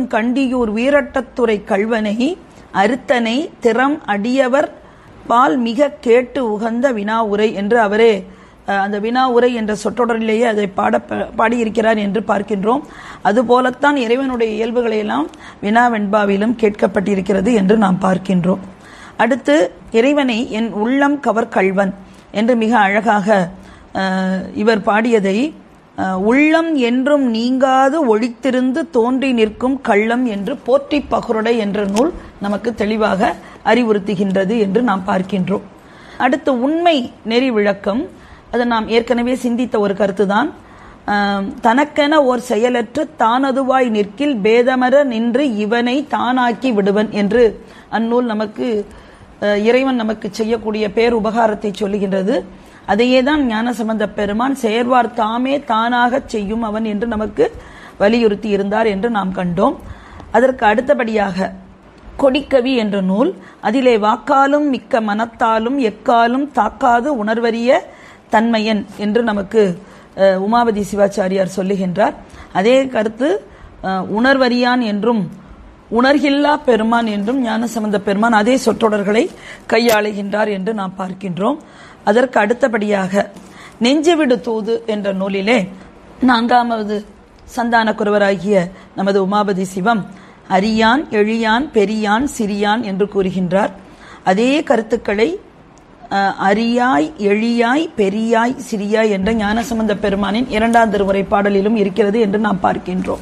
கண்டியூர் வீரட்டத்துறை கல்வனை அறுத்தனை திறம் அடியவர் பால் மிக கேட்டு உகந்த வினா உரை என்று அவரே அஹ், அந்த வினா உரை என்ற சொற்றொடரிலேயே அதை பாட பாடியிருக்கிறார் என்று பார்க்கின்றோம் அதுபோலத்தான் இறைவனுடைய இயல்புகளை எல்லாம் வினா வெண்பாவிலும் கேட்கப்பட்டிருக்கிறது என்று நாம் பார்க்கின்றோம் அடுத்து இறைவனை என் உள்ளம் கவர் கள்வன் என்று மிக அழகாக அஹ், இவர் பாடியதை அஹ், உள்ளம் என்றும் நீங்காது ஒழித்திருந்து தோன்றி நிற்கும் கள்ளம் என்று போற்றி பகுருடை என்ற நூல் நமக்கு தெளிவாக அறிவுறுத்துகின்றது என்று நாம் பார்க்கின்றோம் அடுத்து உண்மை நெறி விளக்கம் அது நாம் ஏற்கனவே சிந்தித்த ஒரு கருத்துதான் ஆம், தனக்கென ஓர் செயலற்று தானதுவாய் நிற்கில் பேதமர நின்று இவனை தானாக்கி விடுவன் என்று அந்நூல் நமக்கு அஹ், இறைவன் நமக்கு செய்யக்கூடிய பேர் உபகாரத்தை சொல்லுகின்றது அதையே தான் ஞானசம்பந்த பெருமான் செயற்வார் தாமே தானாகச் செய்யும் அவன் என்று நமக்கு வலியுறுத்தி இருந்தார் என்று நாம் கண்டோம் அதற்கு அடுத்தபடியாக கொடிக்கவி என்ற நூல் அதிலே வாக்காலும் மிக்க மனத்தாலும் எக்காலும் தாக்காது உணர்வறிய தன்மையன் என்று நமக்கு அஹ், உமாபதி சிவாச்சாரியார் சொல்லுகின்றார் அதே கருத்து அஹ், உணர்வறியான் என்றும் உணர்கில்லா பெருமான் என்றும் ஞானசம்பந்த பெருமான் அதே சொற்றொடர்களை கையாளுகின்றார் என்று நாம் பார்க்கின்றோம் அதற்கு அடுத்தபடியாக நெஞ்சுவிடு தூது என்ற நூலிலே நான்காவது சந்தான குருவராகிய நமது உமாபதி சிவம் அரியான் எழியான் பெரியான் சிறியான் என்று கூறுகின்றார் அதே கருத்துக்களை அஹ், அரியாய் எழியாய் பெரியாய் சிறியாய் என்ற ஞானசம்பந்த பெருமானின் இரண்டாம் திருமுறை பாடலிலும் இருக்கிறது என்று நாம் பார்க்கின்றோம்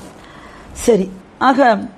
சரி ஆக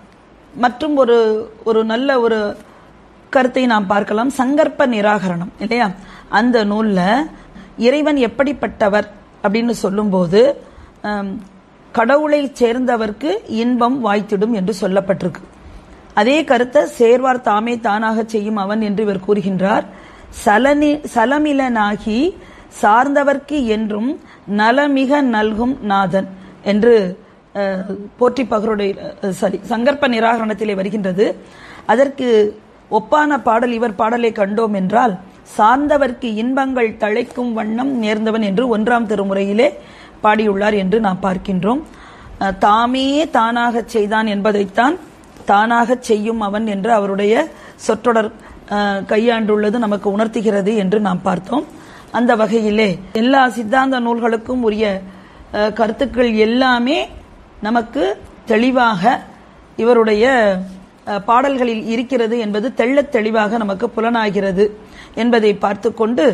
மற்றும் ஒரு ஒரு நல்ல ஒரு கருத்தை நாம் பார்க்கலாம் சங்கற்ப நிராகரணம் இல்லையா அந்த நூல்ல இறைவன் எப்படிப்பட்டவர் அப்படின்னு சொல்லும்போது ஆம், கடவுளை சேர்ந்தவர்க்கு இன்பம் வாய்த்திடும் என்று சொல்லப்பட்டிருக்கு அதே கருத்தை சேர்வார் தாமே தானாக செய்யும் அவன் என்று இவர் கூறுகின்றார் சலனி சலமிலனாகி சார்ந்தவர்க்கு என்றும் நலமிக நல்கும் நாதன் என்று அஹ், போற்றி பகருடைய அஹ், சாரி சங்கற்ப நிராகரணத்திலே வருகின்றது அதற்கு ஒப்பான பாடல் இவர் பாடலை கண்டோம் என்றால் சார்ந்தவர்க்கு இன்பங்கள் தழைக்கும் வண்ணம் நேர்ந்தவன் என்று ஒன்றாம் திருமுறையிலே பாடியுள்ளார் என்று நாம் பார்க்கின்றோம் அஹ், தாமே தானாகச் செய்தான் என்பதைத்தான் தானாகச் செய்யும் அவன் என்று அவருடைய சொற்றொடர் அஹ், கையாண்டுள்ளது நமக்கு உணர்த்துகிறது என்று நாம் பார்த்தோம் அந்த வகையிலே எல்லா சித்தாந்த நூல்களுக்கும் உரிய அஹ், கருத்துக்கள் எல்லாமே நமக்கு தெளிவாக இவருடைய அஹ், பாடல்களில் இருக்கிறது என்பது தெள்ளத் தெளிவாக நமக்கு புலனாகிறது என்பதை பார்த்து கொண்டு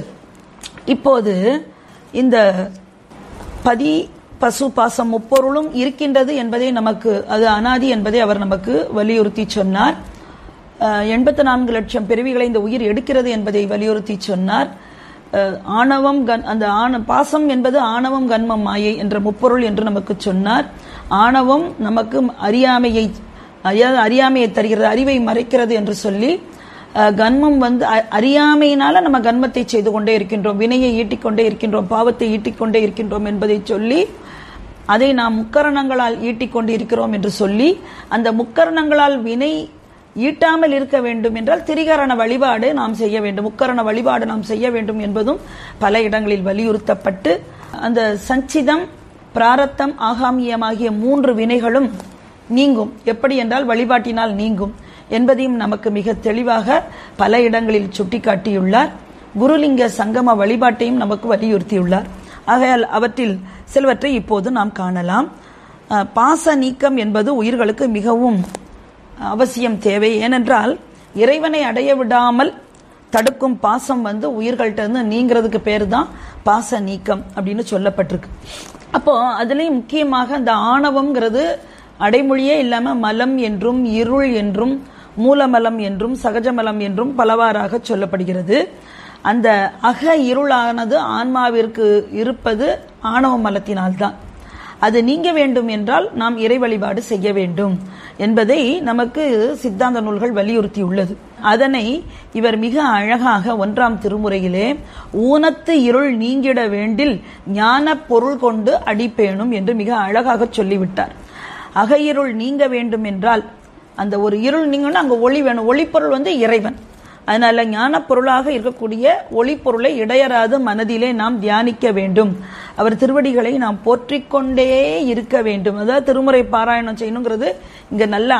இப்போது இந்த பதி பசு பாசம் முப்பொருளும் இருக்கின்றது என்பதை நமக்கு அது அனாதி என்பதை அவர் நமக்கு வலியுறுத்தி சொன்னார் எண்பத்தி நான்கு லட்சம் பிறவிகளை இந்த உயிர் எடுக்கிறது என்பதை வலியுறுத்தி சொன்னார் அஹ், ஆணவம் கன் அந்த ஆண பாசம் என்பது ஆணவம் கன்மம் மாயை என்ற முப்பொருள் என்று நமக்கு சொன்னார் ஆணவம் நமக்கு அறியாமையை அறியா- அறியாமையை தருகிறது அறிவை மறைக்கிறது என்று சொல்லி அஹ், கன்மம் வந்து அ- அறியாமையினால நம்ம கன்மத்தை செய்து கொண்டே இருக்கின்றோம் வினையை ஈட்டிக்கொண்டே இருக்கின்றோம் பாவத்தை ஈட்டிக்கொண்டே இருக்கின்றோம் என்பதை சொல்லி அதை நாம் முக்கரணங்களால் ஈட்டிக்கொண்டு இருக்கிறோம் என்று சொல்லி அந்த முக்கரணங்களால் வினை ஈட்டாமல் இருக்க வேண்டும் என்றால் திரிகரண வழிபாடு நாம் செய்ய வேண்டும் முக்கரண வழிபாடு நாம் செய்ய வேண்டும் என்பதும் பல இடங்களில் வலியுறுத்தப்பட்டு அந்த சஞ்சிதம் பிராரத்தம் ஆகாமியமாகிய மூன்று வினைகளும் நீங்கும் எப்படி என்றால் வழிபாட்டினால் நீங்கும் என்பதையும் நமக்கு மிக தெளிவாக பல இடங்களில் சுட்டிக்காட்டியுள்ளார் குருலிங்க சங்கம வழிபாட்டையும் நமக்கு வலியுறுத்தியுள்ளார் ஆகையால் அவற்றில் சிலவற்றை இப்போது நாம் காணலாம் அஹ், பாச நீக்கம் என்பது உயிர்களுக்கு மிகவும் அவசியம் தேவை ஏனென்றால் இறைவனை அடைய விடாமல் தடுக்கும் பாசம் வந்து உயிர்கள்ட்ட இருந்து நீங்கிறதுக்கு பேர் தான் பாச நீக்கம் அப்படின்னு சொல்லப்பட்டிருக்கு அப்போ அதுலயும் முக்கியமாக இந்த ஆணவம்ங்கிறது அடைமொழியே இல்லாம மலம் என்றும் இருள் என்றும் மூலமலம் என்றும் சகஜமலம் என்றும் பலவாறாக சொல்லப்படுகிறது அந்த அக இருளானது ஆன்மாவிற்கு இருப்பது ஆணவ மலத்தினால்தான் அது நீங்க வேண்டும் என்றால் நாம் இறை வழிபாடு செய்ய வேண்டும் என்பதை நமக்கு சித்தாந்த நூல்கள் வலியுறுத்தியுள்ளது அதனை இவர் மிக அழகாக ஒன்றாம் திருமுறையிலே ஊனத்து இருள் நீங்கிட வேண்டில் ஞான பொருள் கொண்டு அடிப்பேணும் என்று மிக அழகாக சொல்லிவிட்டார் அகையிருள் நீங்க வேண்டும் என்றால் அந்த ஒரு இருள் நீங்கணும் அங்க ஒளி வேணும் ஒளிப்பொருள் வந்து இறைவன் அதனால ஞான பொருளாக இருக்கக்கூடிய ஒளிப்பொருளை இடையராது மனதிலே நாம் தியானிக்க வேண்டும் அவர் திருவடிகளை நாம் போற்றிக் கொண்டே இருக்க வேண்டும் அதாவது திருமுறை பாராயணம் செய்யணுங்கிறது இங்க நல்ல